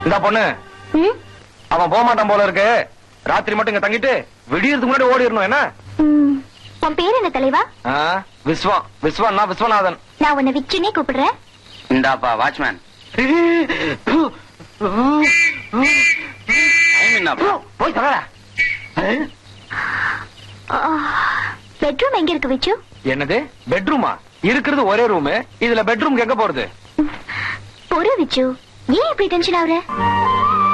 இந்த பொண்ணு ம்? அவன் போக மாட்டான் போல இருக்கு ராத்திரி மட்டும் இங்க தங்கிட்டு விடியறதுக்கு முன்னாடி ஓடிடணும் என்ன ம். உன் பேர் என்ன தலைவா ஆ, விஸ்வம் விஸ்வன்னா விஸ்வநாதன் நான் உன்னை விச்சுனே கூப்பிடுறேன் இந்தாப்பா வாட்ச்மேன் டைம் என்னப்பா போய் தர பெட்ரூம் எங்க இருக்கு விச்சு என்னது பெட்ரூமா இருக்கிறது ஒரே ரூம் இதுல பெட்ரூம் எங்க போறது பொறு விச்சு ஏன் இப்படி டென்ஷன் ஆகுற